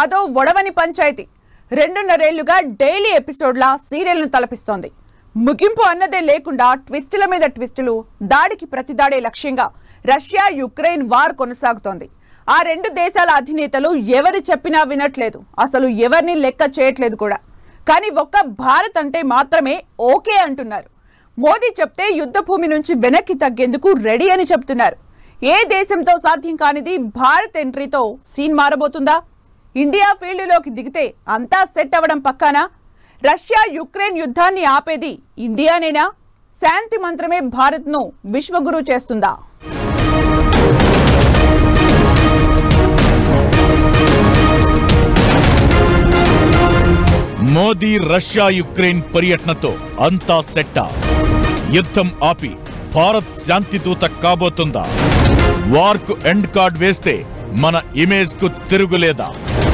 అదో ఒడవని పంచాయతీ రెండున్నరేళ్లుగా డైలీ ఎపిసోడ్లా సీరియల్ను తలపిస్తోంది ముగింపు అన్నదే లేకుండా ట్విస్టుల మీద ట్విస్టులు దాడికి ప్రతిదాడే లక్ష్యంగా రష్యా యుక్రెయిన్ వార్ కొనసాగుతోంది ఆ రెండు దేశాల అధినేతలు ఎవరు చెప్పినా వినట్లేదు అసలు ఎవరిని లెక్క చేయట్లేదు కూడా కానీ ఒక్క భారత్ అంటే మాత్రమే ఓకే అంటున్నారు మోదీ చెప్తే యుద్ధ భూమి నుంచి వెనక్కి తగ్గేందుకు రెడీ అని చెప్తున్నారు ఏ దేశంతో సాధ్యం కానిది భారత్ ఎంట్రీతో సీన్ మారబోతుందా ఇండియా ఫీల్డ్లోకి దిగితే అంతా సెట్ అవ్వడం పక్కానా రష్యా యుక్రెయిన్ యుద్ధాన్ని ఆపేది ఇండియానేనా శాంతి మంత్రమే భారత్ను విశ్వగురు చేస్తుందా మోదీ రష్యా యుక్రెయిన్ పర్యటనతో అంతా సెట్టా యుద్ధం ఆపి భారత్ శాంతి దూత కాబోతుందా వార్కు ఎండ్ కార్డ్ వేస్తే మన ఇమేజ్ కు తిరుగులేదా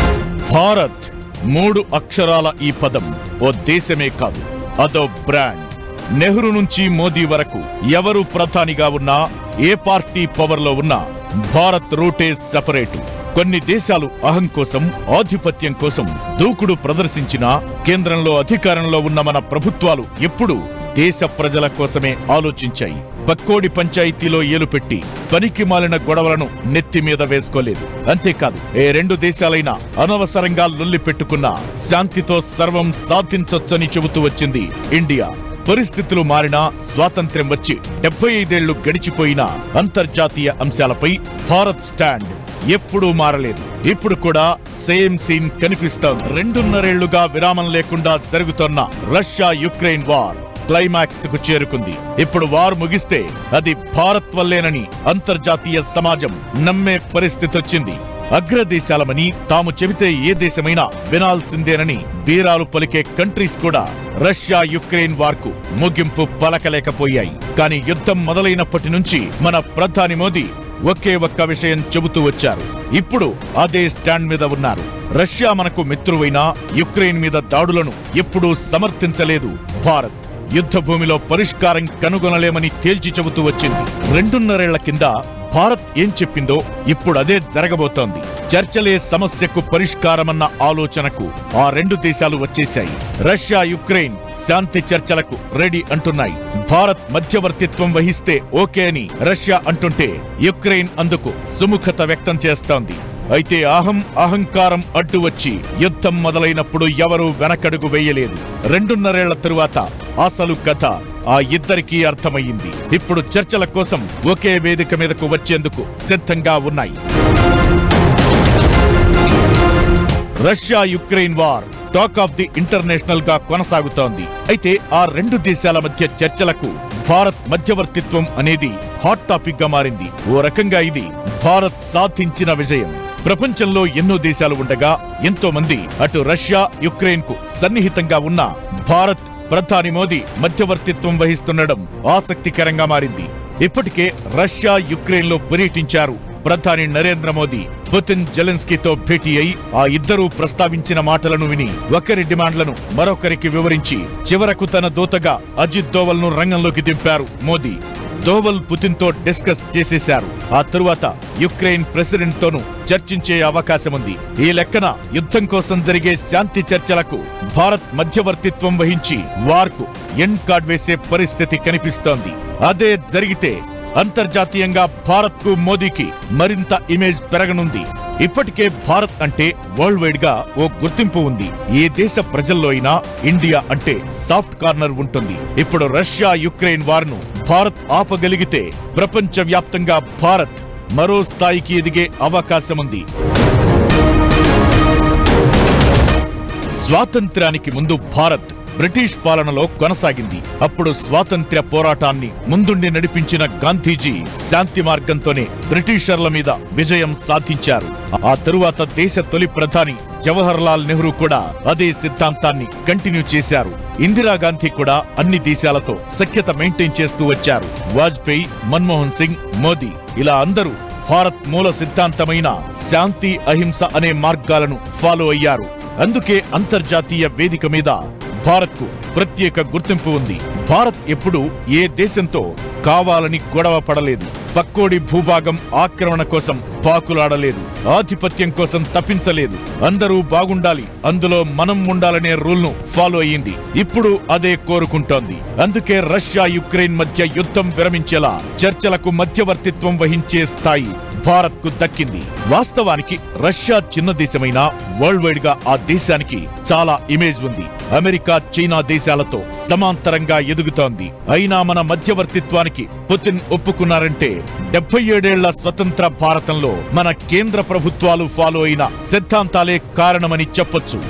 భారత్ మూడు అక్షరాల ఈ పదం ఓ దేశమే కాదు అదో బ్రాండ్ నెహ్రూ నుంచి మోదీ వరకు ఎవరు ప్రధానిగా ఉన్నా ఏ పార్టీ పవర్లో ఉన్నా భారత్ రూటే సెపరేటు కొన్ని దేశాలు అహం కోసం ఆధిపత్యం కోసం దూకుడు ప్రదర్శించినా కేంద్రంలో అధికారంలో ఉన్న మన ప్రభుత్వాలు ఎప్పుడూ దేశ ప్రజల కోసమే ఆలోచించాయి పక్కోడి పంచాయతీలో ఏలుపెట్టి పనికి మాలిన గొడవలను నెత్తి మీద వేసుకోలేదు అంతేకాదు ఏ రెండు దేశాలైనా అనవసరంగా లొల్లి పెట్టుకున్నా శాంతితో సర్వం సాధించొచ్చని చెబుతూ వచ్చింది ఇండియా పరిస్థితులు మారినా స్వాతంత్ర్యం వచ్చి డెబ్బై ఐదేళ్లు గడిచిపోయినా అంతర్జాతీయ అంశాలపై భారత్ స్టాండ్ ఎప్పుడూ మారలేదు ఇప్పుడు కూడా సేమ్ సీన్ కనిపిస్తోంది రెండున్నరేళ్లుగా విరామం లేకుండా జరుగుతోన్న రష్యా యుక్రెయిన్ వార్ క్లైమాక్స్ కు చేరుకుంది ఇప్పుడు వార్ ముగిస్తే అది భారత్ వల్లేనని అంతర్జాతీయ సమాజం నమ్మే పరిస్థితి వచ్చింది అగ్రదేశాలమని తాము చెబితే ఏ దేశమైనా వినాల్సిందేనని బీరాలు పలికే కంట్రీస్ కూడా రష్యా యుక్రెయిన్ వార్కు ముగింపు పలకలేకపోయాయి కానీ యుద్ధం మొదలైనప్పటి నుంచి మన ప్రధాని మోదీ ఒకే ఒక్క విషయం చెబుతూ వచ్చారు ఇప్పుడు అదే స్టాండ్ మీద ఉన్నారు రష్యా మనకు మిత్రువైనా యుక్రెయిన్ మీద దాడులను ఎప్పుడూ సమర్థించలేదు భారత్ యుద్ధ భూమిలో పరిష్కారం కనుగొనలేమని తేల్చి చెబుతూ వచ్చింది రెండున్నరేళ్ల కింద భారత్ ఏం చెప్పిందో ఇప్పుడు అదే జరగబోతోంది చర్చలే సమస్యకు పరిష్కారమన్న ఆలోచనకు ఆ రెండు దేశాలు వచ్చేశాయి రష్యా యుక్రెయిన్ శాంతి చర్చలకు రెడీ అంటున్నాయి భారత్ మధ్యవర్తిత్వం వహిస్తే ఓకే అని రష్యా అంటుంటే యుక్రెయిన్ అందుకు సుముఖత వ్యక్తం చేస్తోంది అయితే అహం అహంకారం అడ్డు వచ్చి యుద్ధం మొదలైనప్పుడు ఎవరూ వెనకడుగు వేయలేదు రెండున్నరేళ్ల తరువాత అసలు కథ ఆ ఇద్దరికీ అర్థమయ్యింది ఇప్పుడు చర్చల కోసం ఒకే వేదిక మీదకు వచ్చేందుకు సిద్ధంగా ఉన్నాయి Russia Ukraine war talk of the international గా కొనసాగుతోంది అయితే ఆ రెండు దేశాల మధ్య చర్చలకు భారత్ మధ్యవర్తిత్వం అనేది హాట్ టాపిక్ గా మారింది ఓ రకంగా ఇది భారత్ సాధించిన విజయం ప్రపంచంలో ఎన్నో దేశాలు ఉండగా ఎంతో మంది అటు రష్యా యుక్రెయిన్ కు సన్నిహితంగా ఉన్న భారత్ ప్రధాని మోదీ మధ్యవర్తిత్వం వహిస్తుండడం ఆసక్తికరంగా మారింది ఇప్పటికే రష్యా యుక్రెయిన్ లో పర్యటించారు ప్రధాని నరేంద్ర మోదీ పుతిన్ జెలెన్స్కీతో భేటీ అయి ఆ ఇద్దరూ ప్రస్తావించిన మాటలను విని ఒకరి డిమాండ్లను మరొకరికి వివరించి చివరకు తన దూతగా అజిత్ దోవల్ ను రంగంలోకి దింపారు మోదీ దోవల్ పుతిన్ తో డిస్కస్ చేసేశారు ఆ తరువాత యుక్రెయిన్ ప్రెసిడెంట్ తోనూ చర్చించే అవకాశం ఉంది ఈ లెక్కన యుద్ధం కోసం జరిగే శాంతి చర్చలకు భారత్ మధ్యవర్తిత్వం వహించి వార్కు ఎండ్ కార్డ్ వేసే పరిస్థితి కనిపిస్తోంది అదే జరిగితే అంతర్జాతీయంగా భారత్ కు మోదీకి మరింత ఇమేజ్ పెరగనుంది ఇప్పటికే భారత్ అంటే వరల్డ్ వైడ్ గా ఓ గుర్తింపు ఉంది ఏ దేశ ప్రజల్లో అయినా ఇండియా అంటే సాఫ్ట్ కార్నర్ ఉంటుంది ఇప్పుడు రష్యా యుక్రెయిన్ వార్ను భారత్ ఆపగలిగితే ప్రపంచ వ్యాప్తంగా భారత్ మరో స్థాయికి ఎదిగే అవకాశముంది స్వాతంత్ర్యానికి ముందు భారత్ బ్రిటిష్ పాలనలో కొనసాగింది అప్పుడు స్వాతంత్ర్య పోరాటాన్ని ముందుండి నడిపించిన గాంధీజీ శాంతి మార్గంతోనే బ్రిటిషర్ల మీద విజయం సాధించారు ఆ తరువాత దేశ తొలి ప్రధాని జవహర్ లాల్ నెహ్రూ కూడా అదే సిద్ధాంతాన్ని కంటిన్యూ చేశారు ఇందిరాగాంధీ కూడా అన్ని దేశాలతో సఖ్యత మెయింటైన్ చేస్తూ వచ్చారు వాజ్పేయి మన్మోహన్ సింగ్ మోదీ ఇలా అందరూ భారత్ మూల సిద్ధాంతమైన శాంతి అహింస అనే మార్గాలను ఫాలో అయ్యారు అందుకే అంతర్జాతీయ వేదిక మీద భారత్ కు ప్రత్యేక గుర్తింపు ఉంది భారత్ ఎప్పుడూ ఏ దేశంతో కావాలని గొడవ పడలేదు పక్కోడి భూభాగం ఆక్రమణ కోసం పాకులాడలేదు ఆధిపత్యం కోసం తప్పించలేదు అందరూ బాగుండాలి అందులో మనం ఉండాలనే రూల్ ను ఫాలో అయ్యింది ఇప్పుడు అదే కోరుకుంటోంది అందుకే రష్యా యుక్రెయిన్ మధ్య యుద్ధం విరమించేలా చర్చలకు మధ్యవర్తిత్వం వహించే స్థాయి భారత్ కు దక్కింది వాస్తవానికి రష్యా చిన్న దేశమైనా వరల్డ్ వైడ్ గా ఆ దేశానికి చాలా ఇమేజ్ ఉంది అమెరికా చైనా దేశాలతో సమాంతరంగా ఎదుగుతోంది అయినా మన మధ్యవర్తిత్వానికి పుతిన్ ఒప్పుకున్నారంటే డెబ్బై ఏడేళ్ల స్వతంత్ర భారతంలో మన కేంద్ర ప్రభుత్వాలు ఫాలో అయిన సిద్ధాంతాలే కారణమని చెప్పొచ్చు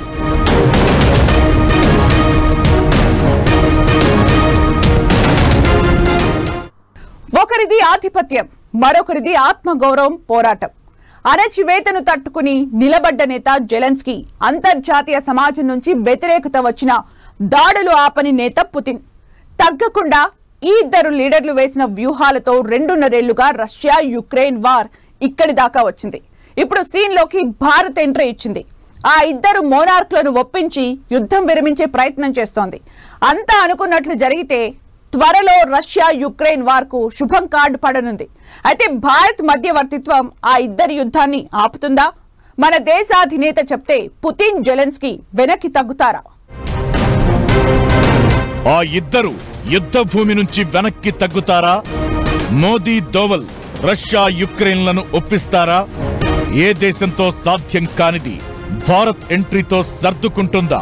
ఒకరిది ఆధిపత్యం మరొకరిది ఆత్మగౌరవం పోరాటం అణచివేతను తట్టుకుని నిలబడ్డ నేత జెలెన్స్కీ అంతర్జాతీయ సమాజం నుంచి వ్యతిరేకత వచ్చిన దాడులు ఆపని నేత పుతిన్ తగ్గకుండా ఈ ఇద్దరు లీడర్లు వేసిన వ్యూహాలతో రెండున్నరేళ్లుగా రష్యా యుక్రెయిన్ వార్ ఇక్కడి దాకా వచ్చింది ఇప్పుడు సీన్లోకి భారత్ ఎంట్రీ ఇచ్చింది ఆ ఇద్దరు మోనార్క్లను ఒప్పించి యుద్ధం విరమించే ప్రయత్నం చేస్తోంది అంతా అనుకున్నట్లు జరిగితే త్వరలో రష్యా యుక్రెయిన్ వార్కు శుభం కార్డు పడనుంది అయితే భారత్ మధ్యవర్తిత్వం ఆ ఇద్దరి యుద్ధాన్ని ఆపుతుందా మన దేశాధినేత చెప్తే పుతిన్ జెలెన్స్కీ వెనక్కి తగ్గుతారా ఆ ఇద్దరు యుద్ధ భూమి నుంచి వెనక్కి తగ్గుతారా మోదీ దోవల్ రష్యా యుక్రెయిన్లను ఒప్పిస్తారా ఏ దేశంతో సాధ్యం కానిది భారత్ ఎంట్రీతో సర్దుకుంటుందా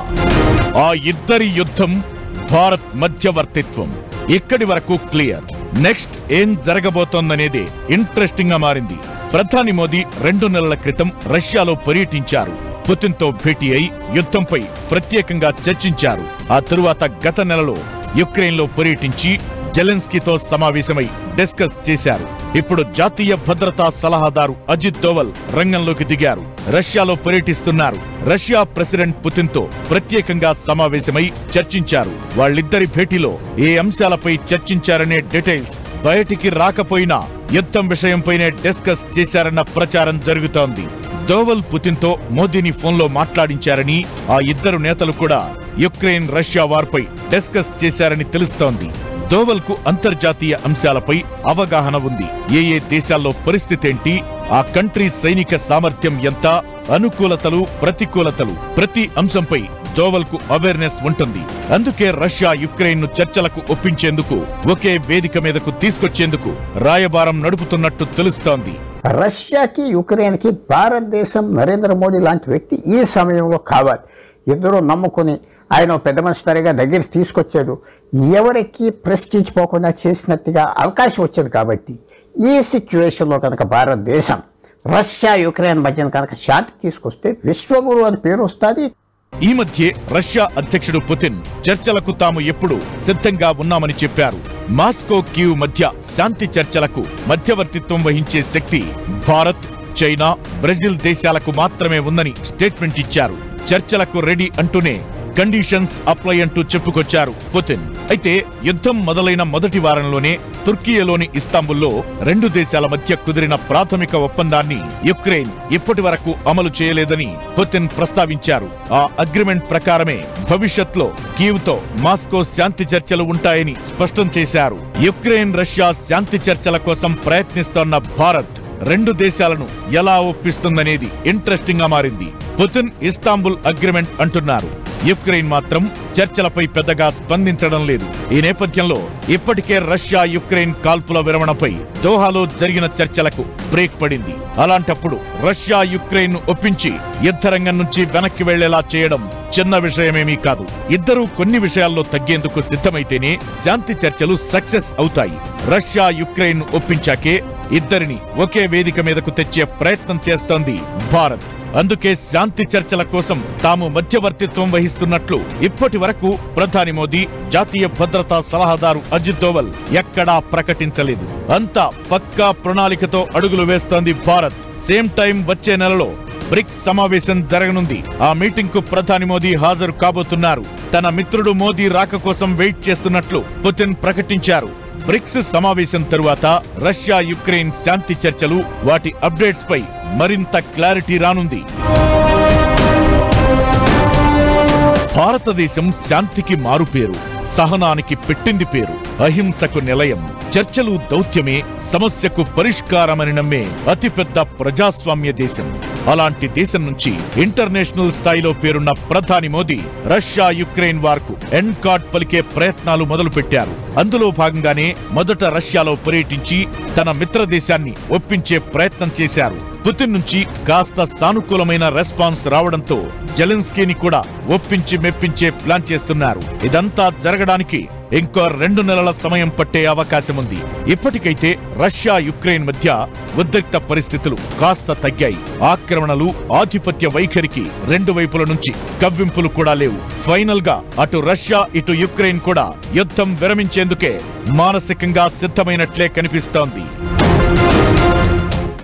ఆ ఇద్దరి యుద్ధం భారత్ మధ్యవర్తిత్వం ఇక్కడి వరకు క్లియర్ నెక్స్ట్ ఏం జరగబోతోందనేది ఇంట్రెస్టింగ్ గా మారింది ప్రధాని మోదీ రెండు నెలల క్రితం రష్యాలో పర్యటించారు పుతిన్ తో భేటీ అయి యుద్ధంపై ప్రత్యేకంగా చర్చించారు ఆ తరువాత గత నెలలో యుక్రెయిన్ లో పర్యటించి జెలెన్స్కీతో సమావేశమై డిస్కస్ చేశారు ఇప్పుడు జాతీయ భద్రతా సలహాదారు అజిత్ దోవల్ రంగంలోకి దిగారు రష్యాలో పర్యటిస్తున్నారు రష్యా ప్రెసిడెంట్ పుతిన్ తో ప్రత్యేకంగా సమావేశమై చర్చించారు వాళ్ళిద్దరి భేటీలో ఏ అంశాలపై చర్చించారనే డీటెయిల్స్ బయటికి రాకపోయినా యుద్ధం విషయంపైనే డిస్కస్ చేశారన్న ప్రచారం జరుగుతోంది దోవల్ పుతిన్ తో మోదీని ఫోన్లో మాట్లాడించారని ఆ ఇద్దరు నేతలు కూడా యుక్రెయిన్ రష్యా వార్పై డిస్కస్ చేశారని తెలుస్తోంది దోవల్ కు అంతర్జాతీయ అంశాలపై అవగాహన ఉంది ఏ ఏ దేశాల్లో పరిస్థితి ఏంటి ఆ కంట్రీ సైనిక సామర్థ్యం ఎంత అనుకూలతలు ప్రతికూలతలు ప్రతి అంశంపై దోవల్ కు అవేర్నెస్ ఉంటుంది అందుకే రష్యా యుక్రెయిన్ ను చర్చలకు ఒప్పించేందుకు ఒకే వేదిక మీదకు తీసుకొచ్చేందుకు రాయబారం నడుపుతున్నట్టు తెలుస్తోంది రష్యాకి యుక్రెయిన్కి భారతదేశం నరేంద్ర మోడీ లాంటి వ్యక్తి ఈ సమయంలో కావాలి ఇద్దరు నమ్ముకుని ఆయన ఓ పెద్ద మనిషి తరగా దగ్గర తీసుకొచ్చాడు ఎవరికి ప్రెస్టీజ్ పోకుండా చేసినట్టుగా అవకాశం వచ్చింది కాబట్టి ఈ సిచ్యువేషన్లో కనుక భారతదేశం రష్యా యుక్రెయిన్ మధ్యన కనుక శాంతి తీసుకొస్తే విశ్వగురు అని పేరు వస్తుంది ఈ మధ్యే రష్యా అధ్యక్షుడు పుతిన్ చర్చలకు తాము ఎప్పుడు సిద్ధంగా ఉన్నామని చెప్పారు మాస్కో కీవ్ మధ్య శాంతి చర్చలకు మధ్యవర్తిత్వం వహించే శక్తి భారత్ చైనా బ్రెజిల్ దేశాలకు మాత్రమే ఉందని స్టేట్మెంట్ ఇచ్చారు చర్చలకు రెడీ అంటూనే కండిషన్స్ అప్లై అంటూ చెప్పుకొచ్చారు పుతిన్ అయితే యుద్ధం మొదలైన మొదటి వారంలోనే తుర్కియలోని ఇస్తాంబుల్లో రెండు దేశాల మధ్య కుదిరిన ప్రాథమిక ఒప్పందాన్ని యుక్రెయిన్ ఇప్పటి వరకు అమలు చేయలేదని పుతిన్ ప్రస్తావించారు ఆ అగ్రిమెంట్ ప్రకారమే భవిష్యత్లో కీవ్ తో మాస్కో శాంతి చర్చలు ఉంటాయని స్పష్టం చేశారు యుక్రెయిన్ రష్యా శాంతి చర్చల కోసం ప్రయత్నిస్తోన్న భారత్ రెండు దేశాలను ఎలా ఒప్పిస్తుందనేది ఇంట్రెస్టింగ్ గా మారింది పుతిన్ ఇస్తాంబుల్ అగ్రిమెంట్ అంటున్నారు యుక్రెయిన్ మాత్రం చర్చలపై పెద్దగా స్పందించడం లేదు ఈ నేపథ్యంలో ఇప్పటికే రష్యా యుక్రెయిన్ కాల్పుల విరమణపై దోహాలో జరిగిన చర్చలకు బ్రేక్ పడింది అలాంటప్పుడు రష్యా యుక్రెయిన్ ను ఒప్పించి యుద్ధరంగం నుంచి వెనక్కి వెళ్లేలా చేయడం చిన్న విషయమేమీ కాదు ఇద్దరూ కొన్ని విషయాల్లో తగ్గేందుకు సిద్ధమైతేనే శాంతి చర్చలు సక్సెస్ అవుతాయి రష్యా యుక్రెయిన్ ను ఒప్పించాకే ఇద్దరిని ఒకే వేదిక మీదకు తెచ్చే ప్రయత్నం చేస్తోంది భారత్ అందుకే శాంతి చర్చల కోసం తాము మధ్యవర్తిత్వం వహిస్తున్నట్లు ఇప్పటి వరకు ప్రధాని మోదీ జాతీయ భద్రతా సలహాదారు అజిత్ దోవల్ ఎక్కడా ప్రకటించలేదు అంతా పక్కా ప్రణాళికతో అడుగులు వేస్తోంది భారత్ సేమ్ టైం వచ్చే నెలలో బ్రిక్స్ సమావేశం జరగనుంది ఆ మీటింగ్ కు ప్రధాని మోదీ హాజరు కాబోతున్నారు తన మిత్రుడు మోదీ రాక కోసం వెయిట్ చేస్తున్నట్లు పుతిన్ ప్రకటించారు బ్రిక్స్ సమావేశం తరువాత రష్యా యుక్రెయిన్ శాంతి చర్చలు వాటి అప్డేట్స్ పై మరింత క్లారిటీ రానుంది భారతదేశం శాంతికి మారుపేరు సహనానికి పెట్టింది పేరు అహింసకు నిలయం చర్చలు దౌత్యమే సమస్యకు పరిష్కారమని నమ్మే అతిపెద్ద ప్రజాస్వామ్య దేశం అలాంటి దేశం నుంచి ఇంటర్నేషనల్ స్థాయిలో పేరున్న ప్రధాని మోదీ రష్యా యుక్రెయిన్ వార్కు ఎండ్ కార్డ్ పలికే ప్రయత్నాలు మొదలుపెట్టారు అందులో భాగంగానే మొదట రష్యాలో పర్యటించి తన మిత్ర దేశాన్ని ఒప్పించే ప్రయత్నం చేశారు పుతిన్ నుంచి కాస్త సానుకూలమైన రెస్పాన్స్ రావడంతో జెలెన్స్కీని కూడా ఒప్పించి మెప్పించే ప్లాన్ చేస్తున్నారు ఇదంతా జరగడానికి ఇంకో రెండు నెలల సమయం పట్టే అవకాశం ఉంది ఇప్పటికైతే రష్యా యుక్రెయిన్ మధ్య ఉద్రిక్త పరిస్థితులు కాస్త తగ్గాయి ఆక్రమణలు ఆధిపత్య వైఖరికి రెండు వైపుల నుంచి కవ్వింపులు కూడా లేవు ఫైనల్ గా అటు రష్యా ఇటు యుక్రెయిన్ కూడా యుద్ధం విరమించేందుకే మానసికంగా సిద్ధమైనట్లే కనిపిస్తోంది